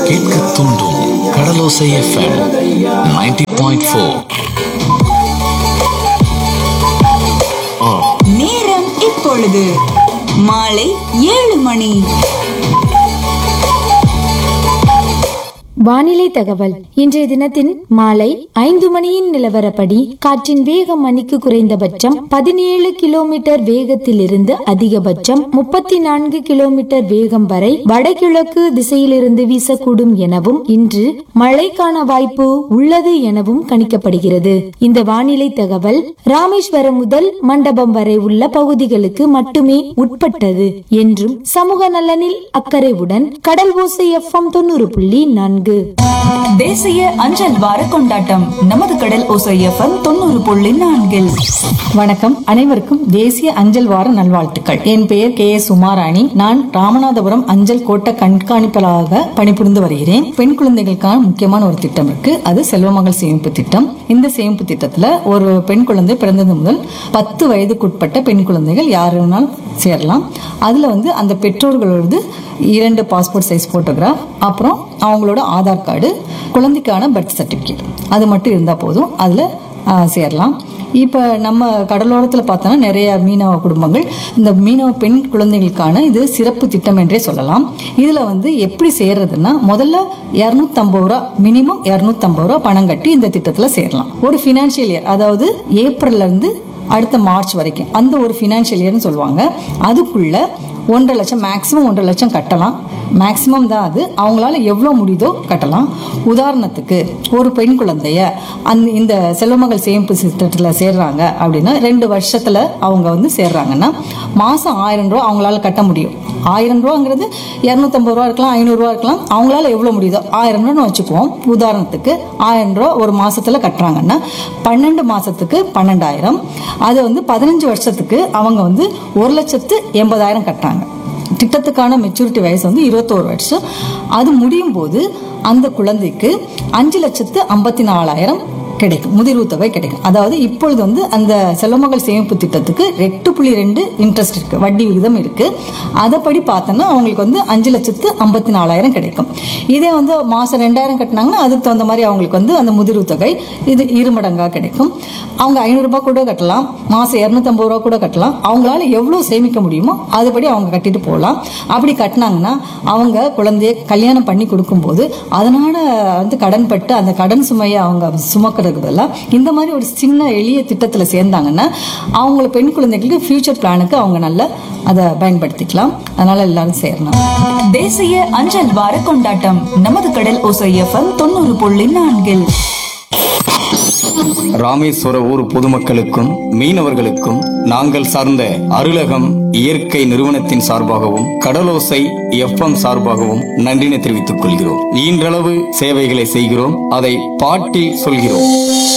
கேட்க தூண்டும் கடலோசை FM 90.4 point four நேரம் இப்பொழுது மாலை ஏழு மணி வானிலை தகவல் இன்றைய தினத்தின் மாலை ஐந்து மணியின் நிலவரப்படி காற்றின் வேகம் மணிக்கு குறைந்தபட்சம் பதினேழு கிலோமீட்டர் வேகத்தில் இருந்து அதிகபட்சம் முப்பத்தி நான்கு கிலோமீட்டர் வேகம் வரை வடகிழக்கு திசையிலிருந்து வீசக்கூடும் எனவும் இன்று மழைக்கான வாய்ப்பு உள்ளது எனவும் கணிக்கப்படுகிறது இந்த வானிலை தகவல் ராமேஸ்வரம் முதல் மண்டபம் வரை உள்ள பகுதிகளுக்கு மட்டுமே உட்பட்டது என்றும் சமூக நலனில் அக்கறையுடன் கடல் ஓசை எஃப்எம் தொண்ணூறு புள்ளி நான்கு தேசிய அஞ்சல் வார கொண்டாட்டம் நமது கடல் ஓசை எஃப்எம் தொண்ணூறு புள்ளி நான்கில் வணக்கம் அனைவருக்கும் தேசிய அஞ்சல் வார நல்வாழ்த்துக்கள் என் பெயர் கே எஸ் உமாராணி நான் ராமநாதபுரம் அஞ்சல் கோட்ட கண்காணிப்பாளராக பணிபுரிந்து வருகிறேன் பெண் குழந்தைகளுக்கான முக்கியமான ஒரு திட்டம் இருக்கு அது செல்வமகள் சேமிப்பு திட்டம் இந்த சேமிப்பு திட்டத்துல ஒரு பெண் குழந்தை பிறந்தது முதல் பத்து வயதுக்குட்பட்ட பெண் குழந்தைகள் யார் வேணாலும் சேரலாம் அதுல வந்து அந்த பெற்றோர்களோடது இரண்டு பாஸ்போர்ட் சைஸ் போட்டோகிராஃப் அப்புறம் அவங்களோட ஆதார் கார்டு குழந்தைக்கான பர்த் சர்டிஃபிகேட் அது மட்டும் இருந்தால் போதும் அதில் சேரலாம் இப்போ நம்ம கடலோரத்தில் பார்த்தோன்னா நிறைய மீனவ குடும்பங்கள் இந்த மீனவ பெண் குழந்தைகளுக்கான இது சிறப்பு திட்டம் என்றே சொல்லலாம் இதில் வந்து எப்படி சேர்றதுன்னா முதல்ல இரநூத்தம்பது ரூபா மினிமம் இரநூத்தம்பது ரூபா பணம் கட்டி இந்த திட்டத்தில் சேரலாம் ஒரு ஃபினான்ஷியல் இயர் அதாவது ஏப்ரல்ல இருந்து அடுத்த மார்ச் வரைக்கும் அந்த ஒரு ஃபினான்ஷியல் இயர்னு சொல்லுவாங்க அதுக்குள்ள ஒன்றரை லட்சம் மேக்ஸிமம் ஒன்றரை லட்சம் கட்டலாம் மேக்ஸிமம் தான் அது அவங்களால எவ்வளோ முடியுதோ கட்டலாம் உதாரணத்துக்கு ஒரு பெண் குழந்தைய அந்த இந்த செல்வமகள் சேமிப்பு திட்டத்தில் சேர்றாங்க அப்படின்னா ரெண்டு வருஷத்துல அவங்க வந்து சேர்றாங்கன்னா மாசம் ஆயிரம் ரூபா அவங்களால கட்ட முடியும் ஆயிரம் ரூபாங்கிறது இரநூத்தம்பது ரூபா இருக்கலாம் ஐநூறுரூவா இருக்கலாம் அவங்களால எவ்வளோ முடியுதோ ஆயிரம் ரூபான்னு வச்சுக்குவோம் உதாரணத்துக்கு ஆயிரம் ரூபா ஒரு மாசத்துல கட்டுறாங்கன்னா பன்னெண்டு மாசத்துக்கு பன்னெண்டாயிரம் அது வந்து பதினஞ்சு வருஷத்துக்கு அவங்க வந்து ஒரு லட்சத்து எண்பதாயிரம் கட்டுறாங்க திட்டத்துக்கான மெச்சூரிட்டி வயசு வந்து இருபத்தோரு வருஷம் அது முடியும் போது அந்த குழந்தைக்கு அஞ்சு லட்சத்து ஐம்பத்தி நாலாயிரம் கிடைக்கும் முதிர்வு தொகை கிடைக்கும் அதாவது இப்பொழுது வந்து அந்த செல்வமகள் சேமிப்பு திட்டத்துக்கு எட்டு புள்ளி ரெண்டு இன்ட்ரெஸ்ட் இருக்கு வட்டி விகிதம் இருக்கு அதைப்படி பார்த்தோன்னா அவங்களுக்கு வந்து அஞ்சு லட்சத்து ஐம்பத்தி நாலாயிரம் கிடைக்கும் இதே வந்து மாசம் ரெண்டாயிரம் கட்டினாங்கன்னா அதுக்கு தகுந்த மாதிரி அவங்களுக்கு வந்து அந்த முதிர்வு தொகை இது இரு மடங்கா கிடைக்கும் அவங்க ஐநூறு ரூபாய் கூட கட்டலாம் மாசம் இரநூத்தம்பது ரூபா கூட கட்டலாம் அவங்களால எவ்வளவு சேமிக்க முடியுமோ அதுபடி அவங்க கட்டிட்டு போகலாம் அப்படி கட்டினாங்கன்னா அவங்க குழந்தைய கல்யாணம் பண்ணி கொடுக்கும்போது அதனால வந்து கடன் பட்டு அந்த கடன் சுமையை அவங்க சுமக்கிறதுக்கு பதிலாக இந்த மாதிரி ஒரு சின்ன எளிய திட்டத்துல சேர்ந்தாங்கன்னா அவங்கள பெண் குழந்தைகளுக்கு ஃபியூச்சர் பிளானுக்கு அவங்க நல்லா அதை பயன்படுத்திக்கலாம் அதனால எல்லாரும் சேரணும் தேசிய அஞ்சல் வார கொண்டாட்டம் நமது கடல் ஓசை எஃப்எம் தொண்ணூறு புள்ளி நான்கில் ராமேஸ்வர ஊர் பொதுமக்களுக்கும் மீனவர்களுக்கும் நாங்கள் சார்ந்த அருளகம் இயற்கை நிறுவனத்தின் சார்பாகவும் கடலோசை எஃப்எம் சார்பாகவும் நன்றினை தெரிவித்துக் கொள்கிறோம் ஈன்றளவு சேவைகளை செய்கிறோம் அதை பாட்டில் சொல்கிறோம்